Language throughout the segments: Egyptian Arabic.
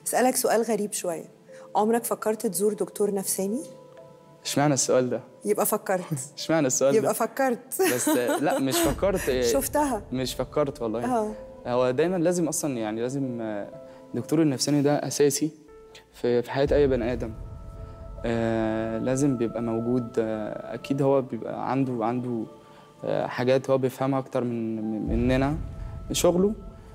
اسالك سؤال غريب شويه عمرك فكرت تزور دكتور نفساني اشمعنى السؤال ده يبقى فكرت اشمعنى السؤال يبقى ده فكرت بس لا مش فكرت شفتها مش فكرت والله اه هو دايما لازم اصلا يعني لازم آه، الدكتور النفساني ده اساسي في في حياه اي بني ادم آه لازم بيبقى موجود آه اكيد هو بيبقى عنده عنده آه حاجات هو بيفهمها اكتر من من- مننا شغله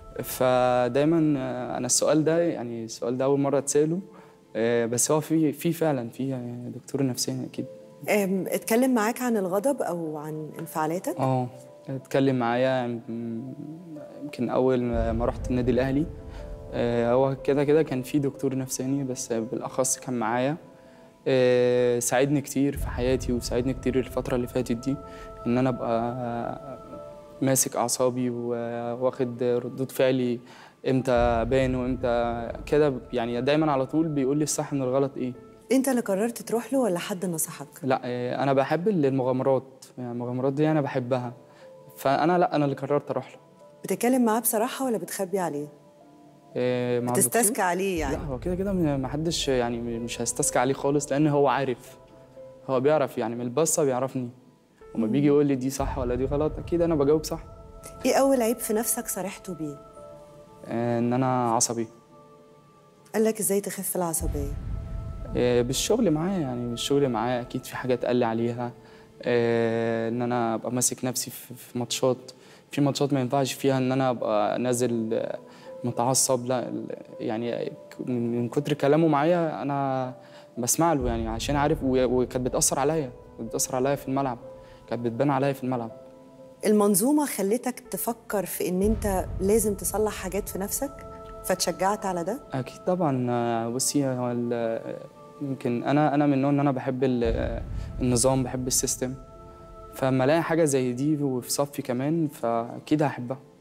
فدايما آه انا السؤال ده يعني السؤال ده اول مره اتساله آه بس هو في في فعلا في آه، دكتور نفساني اكيد أم، اتكلم معاك عن الغضب او عن انفعالاتك اه اتكلم معايا يم- يمكن اول ما رحت النادي الاهلي آه، هو كده كده كان في دكتور نفساني بس بالاخص كان معايا آه، ساعدني كتير في حياتي وساعدني كتير الفتره اللي فاتت دي ان انا ابقى ماسك اعصابي واخد ردود فعلي امتى ابان وامتى كده يعني دايما على طول بيقول لي الصح من الغلط ايه انت اللي قررت تروح له ولا حد نصحك لا آه، انا بحب المغامرات يعني المغامرات دي انا بحبها فانا لا انا اللي قررت اروح له بتتكلم معاه بصراحه ولا بتخبي عليه آه، مع الدكتور؟ بتستسكى عليه يعني لا هو كده كده ما حدش يعني مش هيستسكى عليه خالص لان هو عارف هو بيعرف يعني من البصه بيعرفني وما بيجي يقول لي دي صح ولا دي غلط اكيد انا بجاوب صح ايه اول عيب في نفسك صرحته بيه آه، ان انا عصبي قال لك ازاي تخف العصبيه آه، بالشغل معاه يعني بالشغل معاه اكيد في حاجات قال لي عليها آه، ان انا ابقى ماسك نفسي في في ماتشات في ماتشات ما ينفعش فيها ان انا ابقى نازل آه، متعصب لا ال- يعني ك- من من كتر كلامه معايا انا بسمع له يعني عشان عارف و- وكانت بتاثر عليا كانت بتاثر عليا في الملعب كانت بتبان عليا في الملعب المنظومه خلتك تفكر في ان انت لازم تصلح حاجات في نفسك فتشجعت على ده اكيد طبعا آه، بصي هو ال- يمكن انا انا من النوع ان انا بحب ال- النظام بحب السيستم فلما الاقي حاجه زي دي وفي صفي كمان فاكيد هحبها